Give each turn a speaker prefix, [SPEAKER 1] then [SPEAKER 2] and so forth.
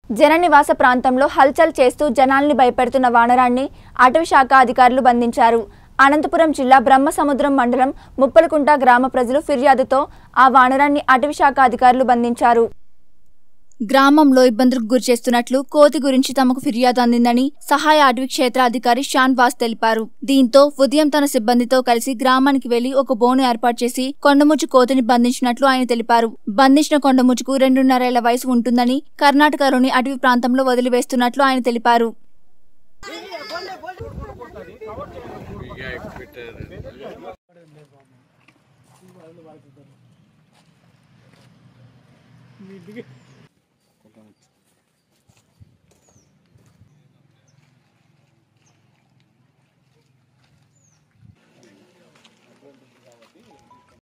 [SPEAKER 1] జననివాస ప్రాంతంలో హల్చల్ చేస్తూ జనాల్ని భయపెడుతున్న వానరాన్ని అటవీ శాఖ అధికారులు బంధించారు అనంతపురం జిల్లా బ్రహ్మసముద్రం మండలం ముప్పలకుంట గ్రామ ప్రజలు ఫిర్యాదుతో ఆ వానరాన్ని అటవీ శాఖ అధికారులు బంధించారు గ్రామంలో ఇబ్బందులకు గురి చేస్తున్నట్లు కోతి గురించి తమకు ఫిర్యాదు అందిందని సహాయ అటవీ క్షేత్ర అధికారి షాన్ వాస్ తెలిపారు దీంతో ఉదయం తన సిబ్బందితో కలిసి గ్రామానికి వెళ్లి ఒక బోను ఏర్పాటు చేసి కొండముచ్చు కోతిని బంధించినట్లు ఆయన తెలిపారు బంధించిన కొండముచ్చుకు రెండున్నరేళ్ల వయసు ఉంటుందని కర్ణాటకలోని అటవీ ప్రాంతంలో వదిలివేస్తున్నట్లు ఆయన తెలిపారు
[SPEAKER 2] మీ ఇంటికి